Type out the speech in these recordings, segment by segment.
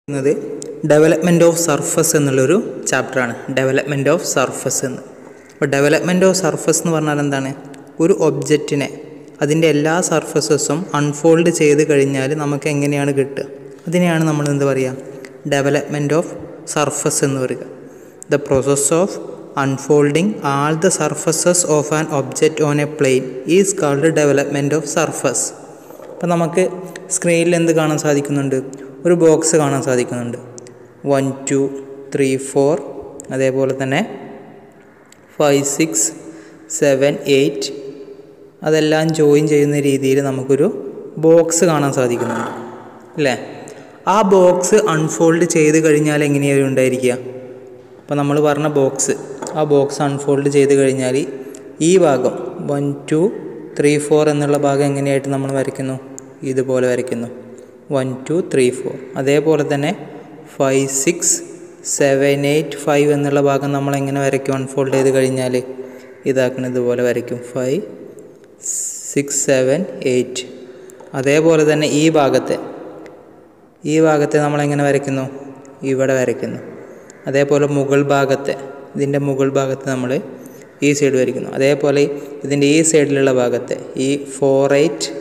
ത് development of surface എന്നുള്ളൊരു ചാപ്റ്ററാണ് ഡെവലപ്മെൻറ്റ് ഓഫ് സർഫസ് എന്ന് അപ്പോൾ ഡെവലപ്മെൻറ്റ് ഓഫ് സർഫസ് എന്ന് പറഞ്ഞാൽ എന്താണ് ഒരു ഒബ്ജക്റ്റിനെ അതിൻ്റെ എല്ലാ സർഫസസും അൺഫോൾഡ് ചെയ്ത് കഴിഞ്ഞാൽ നമുക്ക് എങ്ങനെയാണ് കിട്ടുക അതിനെയാണ് നമ്മൾ എന്ത് പറയുക ഡെവലപ്മെൻറ്റ് ഓഫ് സർഫസ് എന്ന് പറയുക the process of unfolding all the surfaces of an object on a plane is called development of surface അപ്പോൾ നമുക്ക് സ്ക്രീനിൽ എന്ത് കാണാൻ സാധിക്കുന്നുണ്ട് ഒരു ബോക്സ് കാണാൻ സാധിക്കുന്നുണ്ട് വൺ ടു ത്രീ ഫോർ അതേപോലെ തന്നെ ഫൈവ് സിക്സ് സെവൻ എയ്റ്റ് അതെല്ലാം ജോയിൻ ചെയ്യുന്ന രീതിയിൽ നമുക്കൊരു ബോക്സ് കാണാൻ സാധിക്കുന്നുണ്ട് അല്ലേ ആ ബോക്സ് അൺഫോൾഡ് ചെയ്ത് കഴിഞ്ഞാൽ എങ്ങനെയാണ് ഉണ്ടായിരിക്കുക അപ്പോൾ നമ്മൾ പറഞ്ഞ ബോക്സ് ആ ബോക്സ് അൺഫോൾഡ് ചെയ്ത് കഴിഞ്ഞാൽ ഈ ഭാഗം വൺ ടു ത്രീ ഫോർ എന്നുള്ള ഭാഗം എങ്ങനെയായിട്ട് നമ്മൾ വരയ്ക്കുന്നു ഇതുപോലെ വരയ്ക്കുന്നു വൺ ടു ത്രീ ഫോർ അതേപോലെ തന്നെ five six seven eight five എന്നുള്ള ഭാഗം നമ്മൾ എങ്ങനെ വരയ്ക്കും അൺഫോൾഡ് ചെയ്ത് കഴിഞ്ഞാൽ ഇതാക്കണം ഇതുപോലെ വരയ്ക്കും ഫൈവ് സിക്സ് സെവൻ എയ്റ്റ് അതേപോലെ തന്നെ ഈ ഭാഗത്തെ ഈ ഭാഗത്തെ നമ്മൾ എങ്ങനെ വരയ്ക്കുന്നു ഇവിടെ വരയ്ക്കുന്നു അതേപോലെ മുകൾ ഭാഗത്തെ ഇതിൻ്റെ മുകൾ ഭാഗത്ത് നമ്മൾ ഈ സൈഡ് വരയ്ക്കുന്നു അതേപോലെ ഇതിൻ്റെ ഈ സൈഡിലുള്ള ഭാഗത്തെ ഈ four eight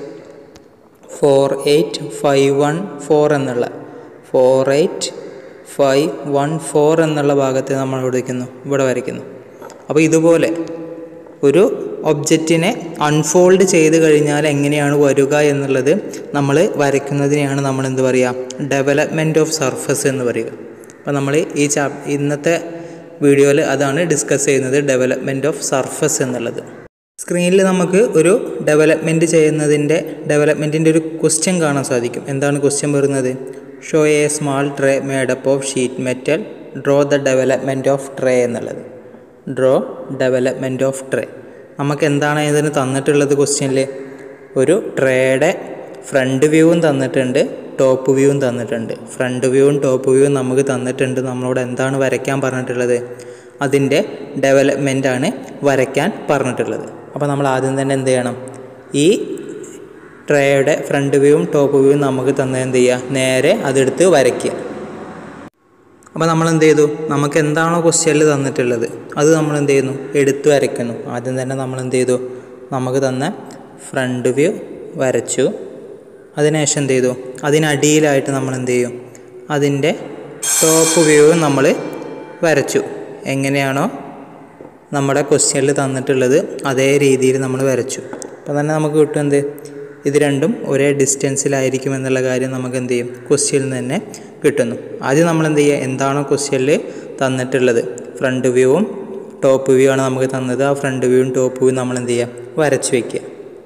four eight five one four എന്നുള്ള four eight five one four എന്നുള്ള ഭാഗത്തെ നമ്മൾ ഇവിടെ വയ്ക്കുന്നു ഇവിടെ വരയ്ക്കുന്നു അപ്പോൾ ഇതുപോലെ ഒരു ഒബ്ജക്റ്റിനെ അൺഫോൾഡ് ചെയ്ത് കഴിഞ്ഞാൽ എങ്ങനെയാണ് വരിക എന്നുള്ളത് നമ്മൾ വരയ്ക്കുന്നതിനെയാണ് നമ്മൾ എന്ത് പറയുക ഡെവലപ്മെൻറ്റ് ഓഫ് സർഫസ് എന്ന് പറയുക അപ്പോൾ നമ്മൾ ഈ ചാ ഇന്നത്തെ വീഡിയോയിൽ അതാണ് ഡിസ്കസ് ചെയ്യുന്നത് ഡെവലപ്മെൻറ്റ് ഓഫ് സർഫസ് എന്നുള്ളത് സ്ക്രീനിൽ നമുക്ക് ഒരു ഡെവലപ്മെൻറ്റ് ചെയ്യുന്നതിൻ്റെ ഡെവലപ്മെൻറ്റിൻ്റെ ഒരു ക്വസ്റ്റ്യൻ കാണാൻ സാധിക്കും എന്താണ് ക്വസ്റ്റ്യൻ വരുന്നത് show a small tray made up of sheet metal draw the development of tray എന്നുള്ളത് ഡ്രോ ഡെവലപ്മെൻറ്റ് ഓഫ് ട്രേ നമുക്ക് എന്താണ് ഇതിന് തന്നിട്ടുള്ളത് ക്വസ്റ്റ്യനിൽ ഒരു ട്രേയുടെ ഫ്രണ്ട് വ്യൂവും തന്നിട്ടുണ്ട് ടോപ്പ് വ്യൂവും തന്നിട്ടുണ്ട് ഫ്രണ്ട് വ്യൂവും ടോപ്പ് വ്യൂവും നമുക്ക് തന്നിട്ടുണ്ട് നമ്മളോട് എന്താണ് വരയ്ക്കാൻ പറഞ്ഞിട്ടുള്ളത് അതിൻ്റെ ഡെവലപ്മെൻറ്റാണ് വരയ്ക്കാൻ പറഞ്ഞിട്ടുള്ളത് അപ്പോൾ നമ്മൾ ആദ്യം തന്നെ എന്ത് ചെയ്യണം ഈ ട്രേയുടെ ഫ്രണ്ട് വ്യൂവും ടോപ്പ് വ്യൂവും നമുക്ക് തന്നെ എന്ത് ചെയ്യുക നേരെ അതെടുത്ത് വരയ്ക്കുക അപ്പോൾ നമ്മൾ എന്ത് ചെയ്തു നമുക്ക് എന്താണോ ക്വസ്റ്റ്യനിൽ തന്നിട്ടുള്ളത് അത് നമ്മൾ എന്ത് ചെയ്യുന്നു എടുത്ത് വരയ്ക്കുന്നു ആദ്യം തന്നെ നമ്മൾ എന്ത് ചെയ്തു നമുക്ക് തന്ന ഫ്രണ്ട് വ്യൂ വരച്ചു അതിനുശേഷം എന്ത് ചെയ്തു അതിനടിയിലായിട്ട് നമ്മൾ എന്ത് ചെയ്യും അതിൻ്റെ ടോപ്പ് വ്യൂവും നമ്മൾ വരച്ചു എങ്ങനെയാണോ നമ്മുടെ ക്വസ്റ്റ്യനിൽ തന്നിട്ടുള്ളത് അതേ രീതിയിൽ നമ്മൾ വരച്ചു അപ്പോൾ തന്നെ നമുക്ക് കിട്ടും എന്ത് ഇത് രണ്ടും ഒരേ ഡിസ്റ്റൻസിലായിരിക്കും എന്നുള്ള കാര്യം നമുക്ക് എന്ത് ചെയ്യും ക്വസ്റ്റ്യനിൽ തന്നെ കിട്ടുന്നു ആദ്യം നമ്മൾ എന്ത് ചെയ്യുക എന്താണോ ക്വസ്റ്റ്യനിൽ തന്നിട്ടുള്ളത് ഫ്രണ്ട് വ്യൂവും ടോപ്പ് വ്യൂ ആണ് നമുക്ക് തന്നത് ആ ഫ്രണ്ട് വ്യൂവും ടോപ്പ് വ്യൂവും നമ്മൾ എന്ത് ചെയ്യുക വരച്ച് വയ്ക്കുക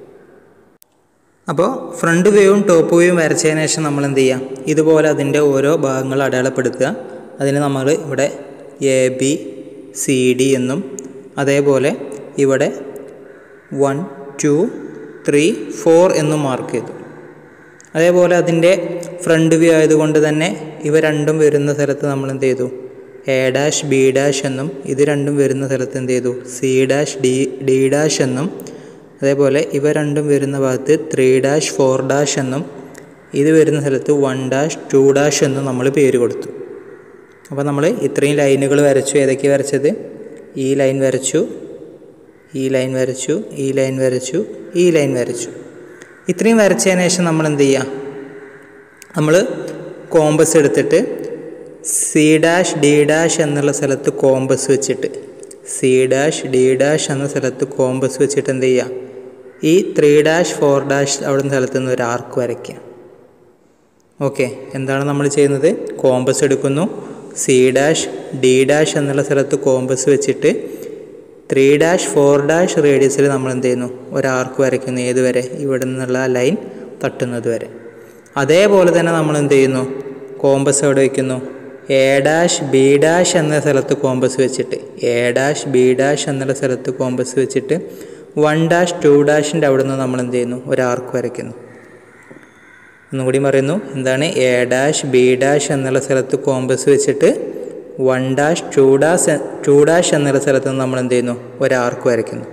അപ്പോൾ ഫ്രണ്ട് വ്യൂവും ടോപ്പ് വ്യൂവും വരച്ചതിന് ശേഷം നമ്മൾ എന്ത് ചെയ്യാം ഇതുപോലെ അതിൻ്റെ ഓരോ ഭാഗങ്ങൾ അടയാളപ്പെടുത്തുക അതിന് നമ്മൾ ഇവിടെ എ ബി സി ഡി എന്നും അതേപോലെ ഇവിടെ വൺ ടു ത്രീ ഫോർ എന്നും മാർക്ക് ചെയ്തു അതേപോലെ അതിൻ്റെ ഫ്രണ്ട് വ്യൂ ആയതുകൊണ്ട് തന്നെ ഇവ രണ്ടും വരുന്ന സ്ഥലത്ത് നമ്മൾ എന്ത് ചെയ്തു എ ഡാഷ് ബി ഡാഷ് എന്നും ഇത് രണ്ടും വരുന്ന സ്ഥലത്ത് എന്ത് ചെയ്തു C dash D D dash എന്നും അതേപോലെ ഇവ രണ്ടും വരുന്ന ഭാഗത്ത് ത്രീ ഡാഷ് ഫോർ ഡാഷ് എന്നും ഇത് വരുന്ന സ്ഥലത്ത് വൺ ഡാഷ് ടു ഡാഷ് എന്നും നമ്മൾ പേര് കൊടുത്തു അപ്പോൾ നമ്മൾ ഇത്രയും ലൈനുകൾ വരച്ചു ഏതൊക്കെ വരച്ചത് ഈ ലൈൻ വരച്ചു ഈ ലൈൻ വരച്ചു ഈ ലൈൻ വരച്ചു ഈ ലൈൻ വരച്ചു ഇത്രയും വരച്ചതിന് ശേഷം നമ്മൾ എന്ത് ചെയ്യുക നമ്മൾ കോമ്പസ് എടുത്തിട്ട് സി ഡാഷ് ഡി ഡാഷ് എന്നുള്ള സ്ഥലത്ത് കോമ്പസ് വെച്ചിട്ട് സി ഡാഷ് ഡി ഡാഷ് എന്ന സ്ഥലത്ത് കോമ്പസ് വെച്ചിട്ട് എന്ത് ചെയ്യുക ഈ ത്രീ ഡാഷ് ഫോർ ഡാഷ് അവിടെ സ്ഥലത്ത് നിന്ന് ഒരു ആർക്ക് വരയ്ക്കുക ഓക്കെ എന്താണ് നമ്മൾ ചെയ്യുന്നത് കോമ്പസ് എടുക്കുന്നു സി ഡാഷ് ഡി ഡാഷ് എന്നുള്ള സ്ഥലത്ത് കോമ്പസ് വെച്ചിട്ട് ത്രീ ഡാഷ് ഫോർ ഡാഷ് റേഡിയസിൽ നമ്മൾ എന്ത് ചെയ്യുന്നു ഒരു ആർക്ക് വരയ്ക്കുന്നു ഏത് വരെ ഇവിടെ നിന്നുള്ള ലൈൻ തട്ടുന്നത് വരെ അതേപോലെ തന്നെ നമ്മൾ എന്ത് ചെയ്യുന്നു കോമ്പസ് എവിടെ വയ്ക്കുന്നു എ ഡാഷ് ബി ഡാഷ് എന്ന സ്ഥലത്ത് കോമ്പസ് വെച്ചിട്ട് എ ഡാഷ് ബി ഡാഷ് എന്നുള്ള സ്ഥലത്ത് കോമ്പസ് വെച്ചിട്ട് വൺ ഡാഷ് ടു ഡാഷിൻ്റെ അവിടെ നിന്ന് നമ്മൾ എന്ത് ചെയ്യുന്നു ഒരു ആർക്ക് വരയ്ക്കുന്നു ഒന്നുകൂടി പറയുന്നു എന്താണ് എ ഡാഷ് ബി ഡാഷ് എന്നുള്ള സ്ഥലത്ത് കോമ്പസ് വെച്ചിട്ട് one dash two dash two dash എന്നുള്ള സ്ഥലത്ത് നിന്ന് നമ്മൾ എന്ത് ചെയ്യുന്നു ഒരു ആർക്ക് വരയ്ക്കുന്നു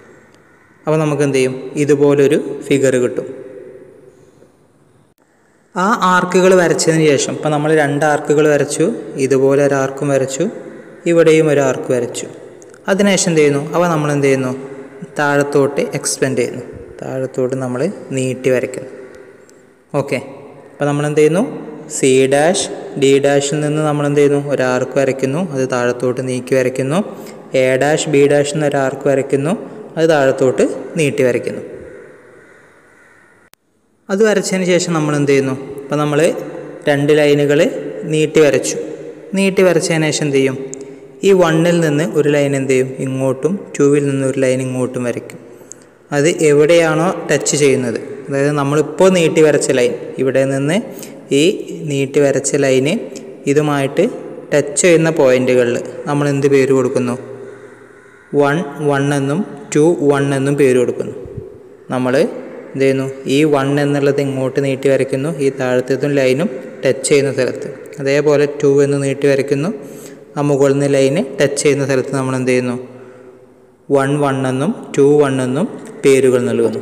അപ്പോൾ നമുക്ക് എന്ത് ചെയ്യും ഇതുപോലൊരു ഫിഗർ കിട്ടും ആ ആർക്കുകൾ വരച്ചതിന് ശേഷം ഇപ്പം നമ്മൾ രണ്ട് ആർക്കുകൾ വരച്ചു ഇതുപോലെ ഒരു ആർക്കും വരച്ചു ഇവിടെയും ഒരു ആർക്ക് വരച്ചു അതിനുശേഷം എന്ത് ചെയ്യുന്നു അവ നമ്മൾ എന്ത് ചെയ്യുന്നു താഴത്തോട്ട് എക്സ്പെൻഡ് ചെയ്യുന്നു താഴത്തോട്ട് നമ്മൾ നീട്ടി വരയ്ക്കുന്നു ഓക്കെ അപ്പോൾ നമ്മൾ എന്ത് ചെയ്യുന്നു സി ഡാഷ് ഡി ഡാഷിൽ നിന്ന് നമ്മൾ എന്ത് ചെയ്യുന്നു ഒരു ആർക്ക് വരയ്ക്കുന്നു അത് താഴത്തോട്ട് നീക്കി വരയ്ക്കുന്നു എ ഡാഷ് ബി ഡാഷിൽ നിന്ന് ഒരു ആർക്ക് വരയ്ക്കുന്നു അത് താഴത്തോട്ട് നീട്ടി വരയ്ക്കുന്നു അത് വരച്ചതിന് ശേഷം നമ്മൾ എന്ത് ചെയ്യുന്നു അപ്പോൾ നമ്മൾ രണ്ട് ലൈനുകൾ നീട്ടി വരച്ചു നീട്ടി വരച്ചതിന് ശേഷം എന്ത് ചെയ്യും ഈ വണ്ണിൽ നിന്ന് ഒരു ലൈൻ എന്ത് ചെയ്യും ഇങ്ങോട്ടും ടൂവിൽ നിന്ന് ഒരു ലൈൻ ഇങ്ങോട്ടും വരയ്ക്കും അത് എവിടെയാണോ ടച്ച് ചെയ്യുന്നത് അതായത് നമ്മളിപ്പോൾ നീട്ടി വരച്ച ലൈൻ ഇവിടെ നിന്ന് ഈ നീട്ടി വരച്ച ലൈന് ഇതുമായിട്ട് ടച്ച് ചെയ്യുന്ന പോയിന്റുകളിൽ നമ്മൾ എന്ത് പേര് കൊടുക്കുന്നു വൺ വൺ എന്നും ടു വൺ എന്നും പേര് കൊടുക്കുന്നു നമ്മൾ എന്ത് ചെയ്യുന്നു ഈ വൺ എന്നുള്ളത് ഇങ്ങോട്ട് നീട്ടി വരയ്ക്കുന്നു ഈ താഴത്തേതും ലൈനും ടച്ച് ചെയ്യുന്ന സ്ഥലത്ത് അതേപോലെ ടു എന്ന് നീട്ടി വരയ്ക്കുന്നു ആ മുകളിൽ നിന്ന് ലൈന് ടച്ച് ചെയ്യുന്ന സ്ഥലത്ത് നമ്മൾ എന്ത് ചെയ്യുന്നു വൺ വൺ എന്നും ടു വൺ എന്നും പേരുകൾ നൽകുന്നു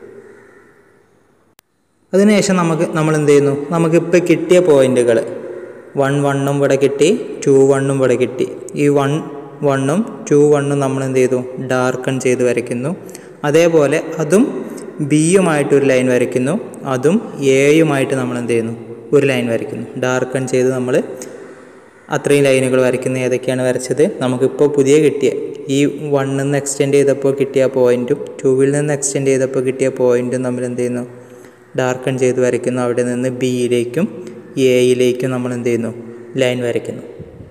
അതിനുശേഷം നമുക്ക് നമ്മൾ എന്ത് ചെയ്യുന്നു നമുക്കിപ്പോൾ കിട്ടിയ പോയിന്റുകൾ വൺ വണ്ണും ഇവിടെ കിട്ടി ടു വണ്ണും ഇവിടെ കിട്ടി ഈ വൺ വണ്ണും ടു വണ്ണും നമ്മൾ എന്ത് ചെയ്തു ഡാർക്കൺ ചെയ്ത് വരയ്ക്കുന്നു അതേപോലെ അതും ബിയുമായിട്ട് ഒരു ലൈൻ വരയ്ക്കുന്നു അതും എയുമായിട്ട് നമ്മൾ എന്ത് ചെയ്യുന്നു ഒരു ലൈൻ വരയ്ക്കുന്നു ഡാർക്കൺ ചെയ്ത് നമ്മൾ അത്രയും ലൈനുകൾ വരയ്ക്കുന്ന ഏതൊക്കെയാണ് വരച്ചത് നമുക്കിപ്പോൾ പുതിയ കിട്ടിയ ഈ വണ്ണിൽ നിന്ന് എക്സ്റ്റെൻഡ് ചെയ്തപ്പോൾ കിട്ടിയ പോയിൻറ്റും ടൂവിൽ നിന്ന് എക്സ്റ്റെൻഡ് ചെയ്തപ്പോൾ കിട്ടിയ പോയിൻറ്റും നമ്മൾ എന്ത് ചെയ്യുന്നു ഡാർക്കൺ ചെയ്ത് വരയ്ക്കുന്നു അവിടെ നിന്ന് ബിയിലേക്കും എയിലേക്കും നമ്മൾ എന്ത് ചെയ്യുന്നു ലൈൻ വരയ്ക്കുന്നു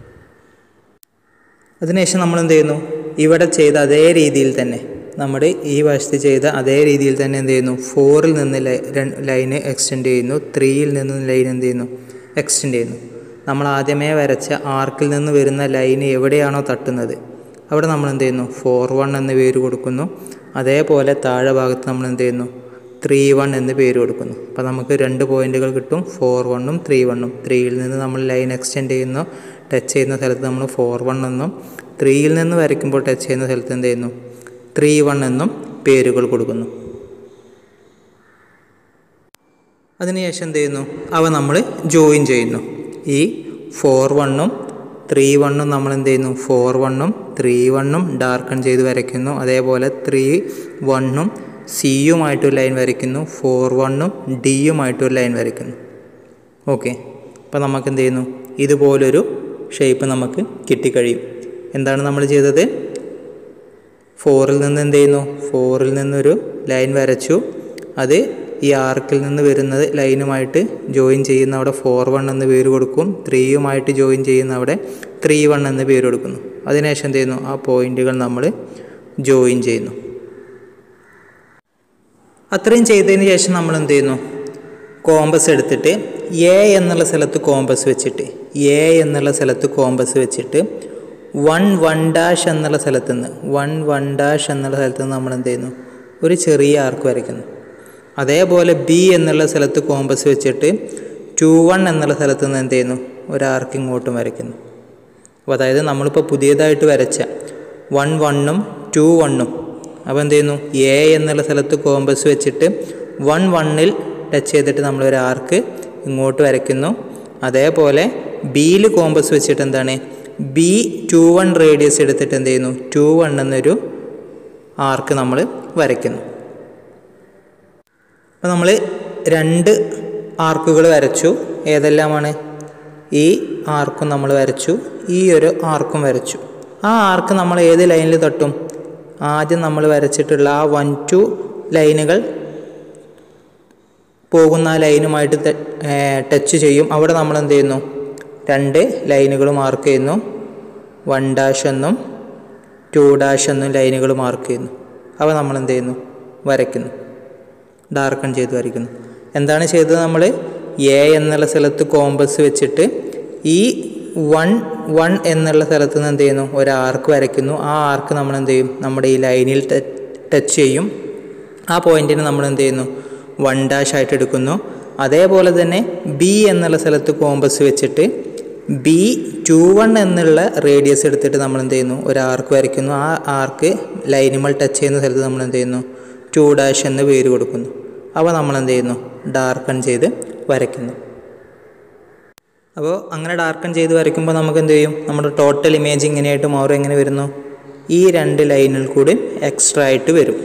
അതിനുശേഷം നമ്മൾ എന്ത് ചെയ്യുന്നു ഇവിടെ ചെയ്ത അതേ രീതിയിൽ തന്നെ നമ്മുടെ ഈ വശത്ത് ചെയ്ത അതേ രീതിയിൽ തന്നെ എന്ത് ചെയ്യുന്നു ഫോറിൽ നിന്ന് ലൈന് എക്സ്റ്റെൻഡ് ചെയ്യുന്നു ത്രീയിൽ നിന്ന് ലൈൻ എന്ത് ചെയ്യുന്നു എക്സ്റ്റെൻഡ് ചെയ്യുന്നു നമ്മൾ ആദ്യമേ വരച്ച ആർക്കിൽ നിന്ന് വരുന്ന ലൈന് എവിടെയാണോ തട്ടുന്നത് അവിടെ നമ്മൾ എന്ത് ചെയ്യുന്നു ഫോർ വൺ എന്ന് പേര് കൊടുക്കുന്നു അതേപോലെ താഴെ ഭാഗത്ത് നമ്മൾ എന്ത് ചെയ്യുന്നു ത്രീ വൺ എന്ന് പേര് കൊടുക്കുന്നു അപ്പോൾ നമുക്ക് രണ്ട് പോയിന്റുകൾ കിട്ടും ഫോർ വണ്ണും ത്രീ വണ്ണും ത്രീയിൽ നിന്ന് നമ്മൾ ലൈൻ എക്സ്റ്റെൻഡ് ചെയ്യുന്നു ടച്ച് ചെയ്യുന്ന സ്ഥലത്ത് നമ്മൾ ഫോർ വൺ എന്നും ത്രീയിൽ നിന്ന് വരയ്ക്കുമ്പോൾ ടച്ച് ചെയ്യുന്ന സ്ഥലത്ത് എന്ത് ചെയ്യുന്നു ത്രീ വൺ എന്നും പേരുകൾ കൊടുക്കുന്നു അതിനുശേഷം എന്ത് ചെയ്യുന്നു അവ നമ്മൾ ജോയിൻ ചെയ്യുന്നു ഈ ഫോർ വണ്ണും ത്രീ വണ്ണും നമ്മൾ എന്ത് ചെയ്യുന്നു ഫോർ വണ്ണും ത്രീ വണ്ണും ഡാർക്കൺ ചെയ്ത് വരയ്ക്കുന്നു അതേപോലെ ത്രീ വണ്ണും സിയുമായിട്ടൊരു ലൈൻ വരയ്ക്കുന്നു ഫോർ വണ്ണും ഡിയുമായിട്ടൊരു ലൈൻ വരയ്ക്കുന്നു ഓക്കെ അപ്പോൾ നമുക്ക് എന്ത് ചെയ്യുന്നു ഇതുപോലൊരു ഷേപ്പ് നമുക്ക് കിട്ടിക്കഴിയും എന്താണ് നമ്മൾ ചെയ്തത് ഫോറിൽ നിന്ന് എന്ത് ചെയ്യുന്നു ഫോറിൽ നിന്നൊരു ലൈൻ വരച്ചു അത് ഈ ആർക്കിൽ നിന്ന് വരുന്നത് ലൈനുമായിട്ട് ജോയിൻ ചെയ്യുന്ന അവിടെ ഫോർ വൺ എന്ന് പേര് കൊടുക്കും ത്രീയുമായിട്ട് ജോയിൻ ചെയ്യുന്ന അവിടെ ത്രീ വൺ എന്ന് പേര് കൊടുക്കുന്നു അതിനുശേഷം എന്ത് ചെയ്യുന്നു ആ പോയിന്റുകൾ നമ്മൾ ജോയിൻ ചെയ്യുന്നു അത്രയും ചെയ്തതിന് ശേഷം നമ്മൾ എന്ത് ചെയ്യുന്നു കോമ്പസ് എടുത്തിട്ട് എ എന്നുള്ള സ്ഥലത്ത് കോമ്പസ് വെച്ചിട്ട് എ എന്നുള്ള സ്ഥലത്ത് കോമ്പസ് വെച്ചിട്ട് വൺ വൺ ഡാഷ് എന്നുള്ള സ്ഥലത്ത് നിന്ന് വൺ വൺ ഡാഷ് എന്നുള്ള സ്ഥലത്ത് നിന്ന് നമ്മൾ എന്ത് ചെയ്യുന്നു ഒരു ചെറിയ ആർക്ക് വരയ്ക്കുന്നു അതേപോലെ ബി എന്നുള്ള സ്ഥലത്ത് കോമ്പസ് വെച്ചിട്ട് ടു വൺ എന്നുള്ള സ്ഥലത്ത് നിന്ന് എന്ത് ചെയ്യുന്നു ഒരു ആർക്ക് ഇങ്ങോട്ടും വരയ്ക്കുന്നു അപ്പോൾ അതായത് നമ്മളിപ്പോൾ പുതിയതായിട്ട് വരച്ച വൺ വണ്ണും ടു വണ്ണും അപ്പോൾ എന്ത് ചെയ്യുന്നു എ എന്നുള്ള സ്ഥലത്ത് കോമ്പസ് വെച്ചിട്ട് വൺ വണ്ണിൽ ടച്ച് ചെയ്തിട്ട് നമ്മൾ ഒരു ആർക്ക് ഇങ്ങോട്ട് വരയ്ക്കുന്നു അതേപോലെ ബിയിൽ കോമ്പസ് വെച്ചിട്ട് എന്താണ് ബി ടു വൺ റേഡിയസ് എടുത്തിട്ട് എന്ത് ചെയ്യുന്നു ടു വൺ എന്നൊരു ആർക്ക് നമ്മൾ വരയ്ക്കുന്നു അപ്പോൾ നമ്മൾ രണ്ട് ആർക്കുകൾ വരച്ചു ഏതെല്ലാമാണ് ഈ ആർക്കും നമ്മൾ വരച്ചു ഈ ഒരു ആർക്കും വരച്ചു ആ ആർക്ക് നമ്മൾ ഏത് ലൈനിൽ തട്ടും ആദ്യം നമ്മൾ വരച്ചിട്ടുള്ള ആ വൺ ടു ലൈനുകൾ പോകുന്ന ആ ലൈനുമായിട്ട് ടച്ച് ചെയ്യും അവിടെ നമ്മൾ എന്ത് ചെയ്യുന്നു രണ്ട് ലൈനുകൾ മാർക്ക് ചെയ്യുന്നു വൺ ഡാഷ് എന്നും ടു ഡാഷ് എന്നും ലൈനുകൾ മാർക്ക് ചെയ്യുന്നു അവ നമ്മൾ എന്ത് ചെയ്യുന്നു വരയ്ക്കുന്നു ഡാർക്കൺ ചെയ്ത് വരയ്ക്കുന്നു എന്താണ് ചെയ്തത് നമ്മൾ എ എന്നുള്ള സ്ഥലത്ത് കോമ്പസ് വെച്ചിട്ട് ഈ വൺ വൺ എന്നുള്ള സ്ഥലത്ത് നിന്ന് എന്ത് ചെയ്യുന്നു ഒരു ആർക്ക് വരയ്ക്കുന്നു ആ ആർക്ക് നമ്മൾ എന്ത് ചെയ്യും നമ്മുടെ ഈ ലൈനിൽ ടച്ച് ചെയ്യും ആ പോയിന്റിന് നമ്മൾ എന്ത് ചെയ്യുന്നു വൺ ഡാഷ് ആയിട്ട് എടുക്കുന്നു അതേപോലെ തന്നെ ബി എന്നുള്ള സ്ഥലത്ത് കോമ്പസ് വെച്ചിട്ട് ബി ടു വൺ എന്നുള്ള റേഡിയസ് എടുത്തിട്ട് നമ്മൾ എന്ത് ചെയ്യുന്നു ഒരു ആർക്ക് വരയ്ക്കുന്നു ആ ആർക്ക് ലൈനുമൽ ടച്ച് ചെയ്യുന്ന സ്ഥലത്ത് നമ്മൾ എന്ത് ചെയ്യുന്നു ടു ഡാഷ് എന്ന് പേര് കൊടുക്കുന്നു അവ നമ്മൾ എന്ത് ചെയ്യുന്നു ഡാർക്കൺ ചെയ്ത് വരയ്ക്കുന്നു അപ്പോൾ അങ്ങനെ ഡാർക്കൺ ചെയ്ത് വരയ്ക്കുമ്പോൾ നമുക്ക് എന്ത് ചെയ്യും നമ്മുടെ ടോട്ടൽ ഇമേജ് ഇങ്ങനെയായിട്ട് മാറും എങ്ങനെ വരുന്നു ഈ രണ്ട് ലൈനിൽ കൂടി എക്സ്ട്രാ ആയിട്ട് വരും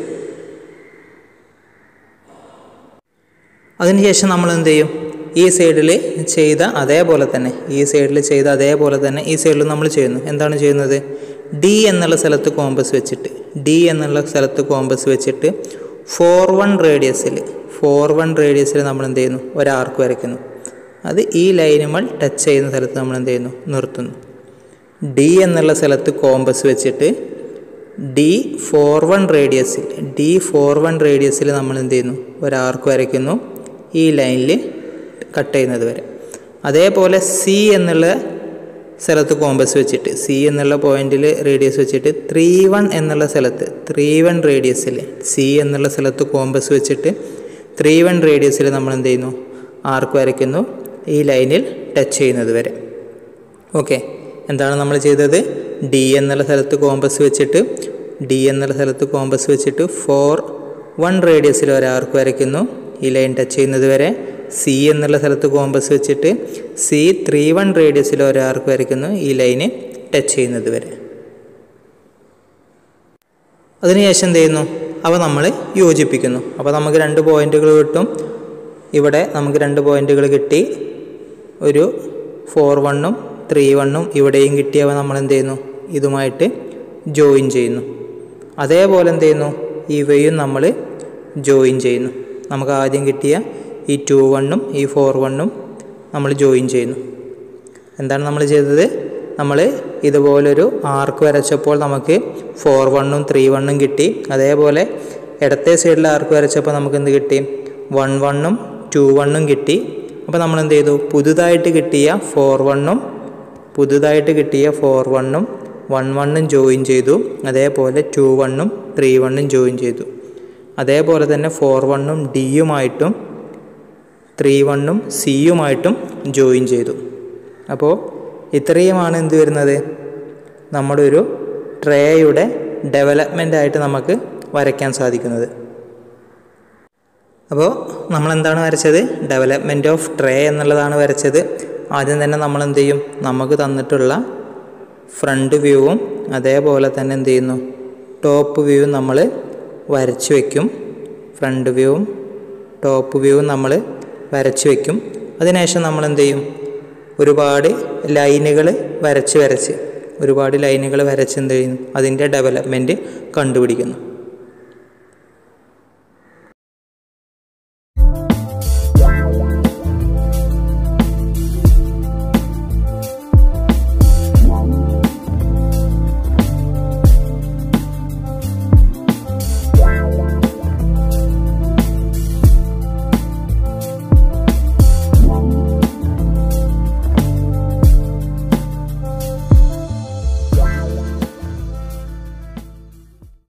അതിനുശേഷം നമ്മൾ എന്ത് ചെയ്യും ഈ സൈഡിൽ ചെയ്ത അതേപോലെ തന്നെ ഈ സൈഡിൽ ചെയ്ത അതേപോലെ തന്നെ ഈ സൈഡിൽ നമ്മൾ ചെയ്യുന്നു എന്താണ് ചെയ്യുന്നത് ഡി എന്നുള്ള സ്ഥലത്ത് കോമ്പസ് വെച്ചിട്ട് ഡി എന്നുള്ള സ്ഥലത്ത് കോമ്പസ് വെച്ചിട്ട് ഫോർ വൺ റേഡിയസിൽ ഫോർ വൺ റേഡിയസിൽ നമ്മൾ എന്ത് ചെയ്യുന്നു ഒരു ആർക്ക് വരയ്ക്കുന്നു അത് ഈ ലൈനുകൾ ടച്ച് ചെയ്യുന്ന സ്ഥലത്ത് നമ്മൾ എന്ത് ചെയ്യുന്നു നിർത്തുന്നു ഡി എന്നുള്ള സ്ഥലത്ത് കോമ്പസ് വെച്ചിട്ട് ഡി ഫോർ വൺ റേഡിയസിൽ ഡി ഫോർ വൺ റേഡിയസിൽ നമ്മൾ എന്ത് ചെയ്യുന്നു ഒരു ആർക്ക് വരയ്ക്കുന്നു ഈ ലൈനിൽ കട്ട് ചെയ്യുന്നത് വരെ അതേപോലെ സി എന്നുള്ള സ്ഥലത്ത് കോമ്പസ് വെച്ചിട്ട് സി എന്നുള്ള പോയിന്റിൽ റേഡിയസ് വെച്ചിട്ട് ത്രീ വൺ എന്നുള്ള സ്ഥലത്ത് ത്രീ വൺ റേഡിയസിൽ സി എന്നുള്ള സ്ഥലത്ത് കോമ്പസ് വെച്ചിട്ട് ത്രീ വൺ റേഡിയസിൽ നമ്മൾ എന്ത് ചെയ്യുന്നു ആർക്ക് വരയ്ക്കുന്നു ഈ ലൈനിൽ ടച്ച് ചെയ്യുന്നത് വരെ ഓക്കെ എന്താണ് നമ്മൾ ചെയ്തത് ഡി എന്നുള്ള സ്ഥലത്ത് കോമ്പസ് വെച്ചിട്ട് ഡി എന്നുള്ള സ്ഥലത്ത് കോമ്പസ് വെച്ചിട്ട് ഫോർ വൺ റേഡിയസിൽ ഒരു ആർക്ക് വരയ്ക്കുന്നു ഈ ലൈൻ ടച്ച് ചെയ്യുന്നത് വരെ സി എന്നുള്ള സ്ഥലത്ത് കോമ്പസ് വെച്ചിട്ട് സി ത്രീ വൺ റേഡിയസിൽ ഒരു ആർക്ക് വരയ്ക്കുന്നു ഈ ലൈന് ടച്ച് ചെയ്യുന്നത് വരെ അതിനുശേഷം എന്ത് ചെയ്യുന്നു അവ നമ്മൾ യോജിപ്പിക്കുന്നു അപ്പോൾ നമുക്ക് രണ്ട് പോയിന്റുകൾ കിട്ടും ഇവിടെ നമുക്ക് രണ്ട് പോയിന്റുകൾ കിട്ടി ഒരു ഫോർ വണ്ണും ത്രീ വണ്ണും ഇവിടെയും കിട്ടിയവ നമ്മൾ എന്ത് ചെയ്യുന്നു ഇതുമായിട്ട് ജോയിൻ ചെയ്യുന്നു അതേപോലെ എന്ത് ചെയ്യുന്നു ഇവയും നമ്മൾ ജോയിൻ ചെയ്യുന്നു നമുക്ക് ആദ്യം കിട്ടിയ ഈ ടു വണ്ണും ഈ ഫോർ വണ്ണും നമ്മൾ ജോയിൻ ചെയ്യുന്നു എന്താണ് നമ്മൾ ചെയ്തത് നമ്മൾ ഇതുപോലൊരു ആർക്ക് വരച്ചപ്പോൾ നമുക്ക് ഫോർ വണ്ണും ത്രീ വണ്ണും കിട്ടി അതേപോലെ ഇടത്തെ സൈഡിൽ ആർക്ക് വരച്ചപ്പോൾ നമുക്ക് എന്ത് കിട്ടി വൺ വണ്ണും ടു വണ്ണും കിട്ടി അപ്പോൾ നമ്മൾ എന്ത് ചെയ്തു പുതുതായിട്ട് കിട്ടിയ ഫോർ വണ്ണും പുതുതായിട്ട് കിട്ടിയ ഫോർ വണ്ണും വൺ വണ്ണും ജോയിൻ ചെയ്തു അതേപോലെ ടു വണ്ണും ത്രീ വണ്ണും ജോയിൻ ചെയ്തു അതേപോലെ തന്നെ ഫോർ വണ്ണും ഡിയുമായിട്ടും ത്രീ വണ്ണും സിയുമായിട്ടും ജോയിൻ ചെയ്തു അപ്പോൾ ഇത്രയുമാണ് എന്ത് വരുന്നത് നമ്മുടെ ഒരു ട്രേയുടെ ഡെവലപ്മെൻ്റ് ആയിട്ട് നമുക്ക് വരയ്ക്കാൻ സാധിക്കുന്നത് അപ്പോൾ നമ്മൾ എന്താണ് വരച്ചത് ഡെവലപ്മെൻറ്റ് ഓഫ് ട്രേ എന്നുള്ളതാണ് വരച്ചത് ആദ്യം തന്നെ നമ്മൾ എന്ത് ചെയ്യും നമുക്ക് തന്നിട്ടുള്ള ഫ്രണ്ട് വ്യൂവും അതേപോലെ തന്നെ എന്ത് ചെയ്യുന്നു ടോപ്പ് വ്യൂവും നമ്മൾ വരച്ചു വയ്ക്കും ഫ്രണ്ട് വ്യൂവും ടോപ്പ് വ്യൂവും നമ്മൾ വരച്ചു വയ്ക്കും അതിനുശേഷം നമ്മൾ എന്ത് ചെയ്യും ഒരുപാട് ലൈനുകൾ വരച്ച് വരച്ച് ഒരുപാട് ലൈനുകൾ വരച്ച് എന്ത് ചെയ്യും അതിൻ്റെ ഡെവലപ്മെൻറ്റ് കണ്ടുപിടിക്കുന്നു